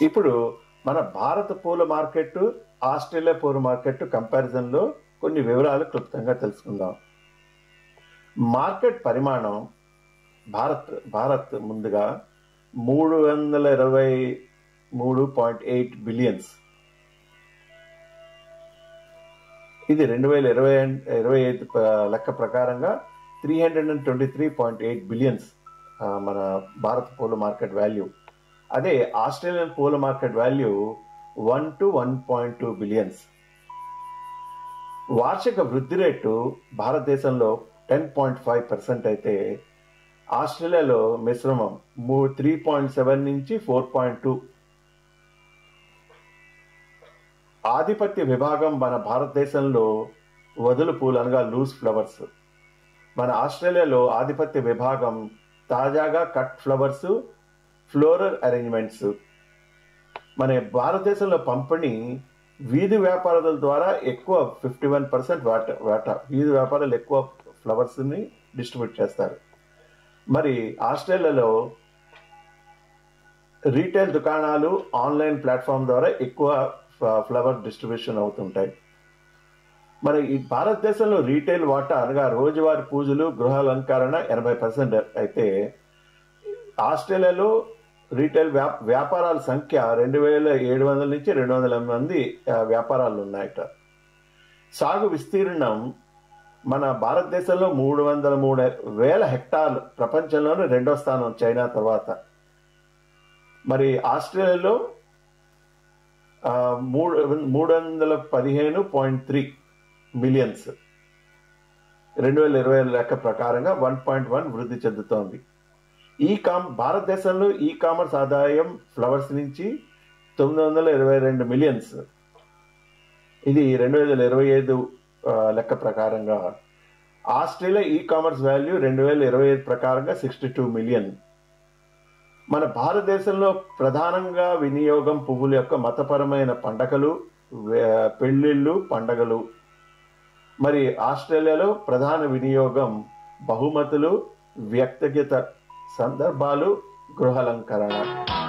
ఇప్పుడు మన భారత పూల మార్కెట్ ఆస్ట్రేలియా పూల మార్కెట్ కంపారిజన్లో కొన్ని వివరాలు క్లుప్తంగా తెలుసుకుందాం మార్కెట్ పరిమాణం భారత్ భారత్ ముందుగా మూడు వందల ఇరవై మూడు పాయింట్ ఎయిట్ బిలియన్స్ ఇది రెండు వేల ఇరవై ఇరవై ఐదు లెక్క ప్రకారంగా three hundred and twenty three point eight billions మన భారత పూల మార్కెట్ వాల్యూ అదే ఆస్ట్రేలియన్ పూల market value one two one point two billions వార్షిక వృద్ధి రేటు భారతదేశంలో టెన్ పాయింట్ ఫైవ్ పర్సెంట్ అయితే ఆస్ట్రేలియాలో మిశ్రమం మూ త్రీ పాయింట్ సెవెన్ నుంచి ఫోర్ పాయింట్ టూ ఆధిపత్య విభాగం మన భారతదేశంలో వదులు పూలు అనగా లూజ్ ఫ్లవర్స్ మన ఆస్ట్రేలియాలో ఆధిపత్య విభాగం తాజాగా కట్ ఫ్లవర్స్ ఫ్లోరల్ అరేంజ్మెంట్స్ మన భారతదేశంలో పంపిణీ వీధి వ్యాపారాల ద్వారా ఎక్కువ ఫిఫ్టీ వన్ పర్సెంట్ వాట వాటా వీధి వ్యాపారాలు ఎక్కువ ఫ్లవర్స్ని డిస్ట్రిబ్యూట్ చేస్తారు మరి ఆస్ట్రేలియాలో రీటైల్ దుకాణాలు ఆన్లైన్ ప్లాట్ఫామ్ ద్వారా ఎక్కువ ఫ్లవర్ డిస్ట్రిబ్యూషన్ అవుతుంటాయి మరి ఈ భారతదేశంలో రీటైల్ వాటా అనగా రోజువారి పూజలు గృహాలంకరణ ఎనభై పర్సెంట్ అయితే ఆస్ట్రేలియాలో రీటైల్ వ్యాపారాల సంఖ్య రెండు వేల ఏడు వందల నుంచి రెండు వందల మంది వ్యాపారాలు ఉన్నాయట సాగు విస్తీర్ణం మన భారతదేశంలో మూడు వందల మూడు వేల హెక్టార్లు ప్రపంచంలోనే రెండో స్థానం చైనా తర్వాత మరి ఆస్ట్రేలియాలో మూడు మూడు వందల పదిహేను పాయింట్ త్రీ మిలియన్స్ రెండు వేల ఇరవై లెక్క ప్రకారంగా వన్ పాయింట్ వన్ వృద్ధి చెందుతోంది ఈ కామ్ భారతదేశంలో ఈ కామర్స్ ఆదాయం ఫ్లవర్స్ నుంచి తొమ్మిది వందల ఇరవై రెండు మిలియన్స్ ఇది రెండు వేల ఇరవై ఐదు లెక్క ప్రకారంగా ఆస్ట్రేలియా ఈ కామర్స్ వాల్యూ రెండు వేల ఇరవై ఐదు ప్రకారంగా సిక్స్టీ టూ మిలియన్ మన భారతదేశంలో ప్రధానంగా వినియోగం పువ్వుల యొక్క మతపరమైన పండగలు పెళ్లిళ్ళు పండగలు మరి ఆస్ట్రేలియాలో ప్రధాన వినియోగం బహుమతులు వ్యక్తిగత సందర్భాలు గృహాలంకరణ